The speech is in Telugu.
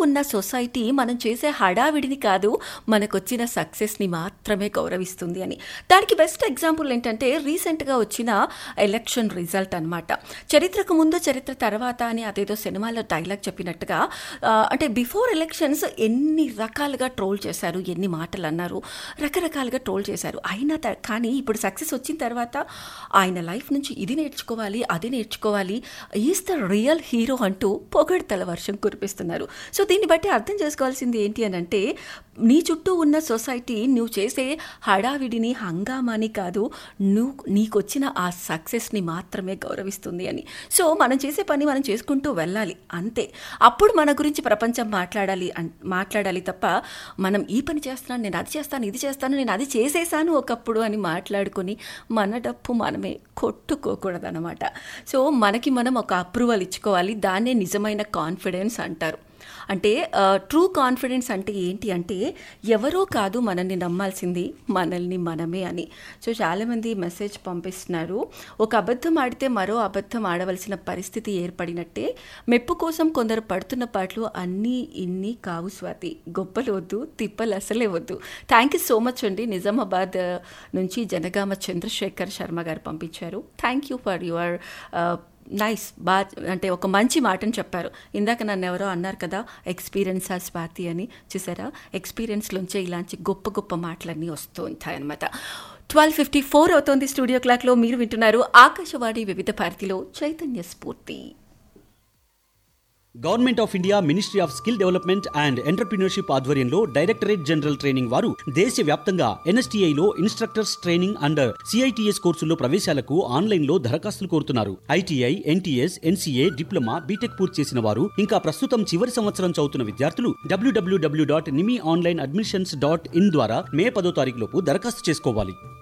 ఉన్న సొసైటీ మనం చేసే హడావిడిని కాదు మనకొచ్చిన సక్సెస్ని మాత్రమే గౌరవిస్తుంది అని దానికి బెస్ట్ ఎగ్జాంపుల్ ఏంటంటే రీసెంట్గా వచ్చిన ఎలక్షన్ రిజల్ట్ అనమాట చరిత్రకు ముందు చరిత్ర తర్వాత అని అదేదో సినిమాలో డైలాగ్ చెప్పినట్టుగా ఆ, అంటే బిఫోర్ ఎలక్షన్స్ ఎన్ని రకాలుగా ట్రోల్ చేశారు ఎన్ని మాటలు అన్నారు రకరకాలుగా ట్రోల్ చేశారు అయినా త- కానీ ఇప్పుడు సక్సెస్ వచ్చిన తర్వాత ఆయన లైఫ్ నుంచి ఇది నేర్చుకోవాలి అది నేర్చుకోవాలి ఈజ్ ద రియల్ హీరో అంటూ పొగడ్తల వర్షం కురిపిస్తున్నారు సో దీన్ని బట్టి అర్థం చేసుకోవాల్సింది ఏంటి అని అంటే నీ చుట్టూ ఉన్న సొసైటీ నువ్వు చేసే హడావిడిని హంగామాని కాదు నువ్వు నీకొచ్చిన ఆ సక్సెస్ని మాత్రమే గౌరవిస్తుంది అని సో మనం చేసే పని మనం చేసుకుంటూ వెళ్ళాలి అంతే అప్పుడు మన గురించి ప్రపంచం మాట్లాడాలి అన్- మాట్లాడాలి తప్ప మనం ఈ పని చేస్తున్నాను నేను అది చేస్తాను ఇది చేస్తాను నేను అది చేసేసాను ఒకప్పుడు అని మాట్లాడుకొని మన డప్పు మనమే కొట్టుకోకూడదన్నమాట సో మనకి మనం ఒక అప్రూవల్ ఇచ్చుకోవాలి దాన్నే నిజమైన కాన్ఫిడెన్స్ అంటారు అంటే ట్రూ కాన్ఫిడెన్స్ అంటే ఏంటి అంటే ఎవరో కాదు మనల్ని నమ్మాల్సింది మనల్ని మనమే అని సో చాలామంది మెసేజ్ పంపిస్తున్నారు ఒక అబద్ధం ఆడితే మరో అబద్ధం ఆడవలసిన పరిస్థితి ఏర్పడినట్టే మెప్పు కోసం కొందరు పడుతున్న పాటలు అన్నీ ఇన్ని కావు స్వాతి గొప్పలు వద్దు తిప్పలు అసలే వద్దు థ్యాంక్ యూ సో మచ్ అండి నిజామాబాద్ ఆ, నుంచి జనగామ చంద్రశేఖర్ శర్మ గారు పంపించారు thank you for your nice బా అంటే ఒక మంచి మాటను చెప్పారు ఇందాక నన్ను ఎవరో అన్నారు కదా ఎక్స్పీరియన్స్ ఆ స్వాతి అని చూసారా ఎక్స్పీరియన్స్లోంచే ఇలాంటి గొప్ప గొప్ప మాటలన్నీ వస్తూ ఉంటాయన్నమాట ట్వెల్వ్ ఫిఫ్టీ ఫోర్ అవుతోంది స్టూడియో క్లాక్లో మీరు వింటున్నారు ఆకాశవాణి వివిధ భారతిలో Chaitanya Spoorthi government of India ministry of skill development and entrepreneurship ఆధ్వర్యంలో డైరెక్టరేట్ జనరల్ ట్రైనింగ్ వారు దేశవ్యాప్తంగా ఎన్ఎస్టీఐలో ఇన్స్ట్రక్టర్స్ ట్రైనింగ్ అండ్ సిఐటిఎస్ కోర్సుల్లో ప్రవేశాలకు ఆన్లైన్ లో దరఖాస్తులు కోరుతున్నారు ITI NTS NCA diploma BTech పూర్తి చేసిన వారు ఇంకా ప్రస్తుతం చివరి సంవత్సరం చదువుతున్న విద్యార్థులు WWW dot NIMI online admissions dot in ద్వారా మే పదో తారీఖు లోపు దరఖాస్తు చేసుకోవాలి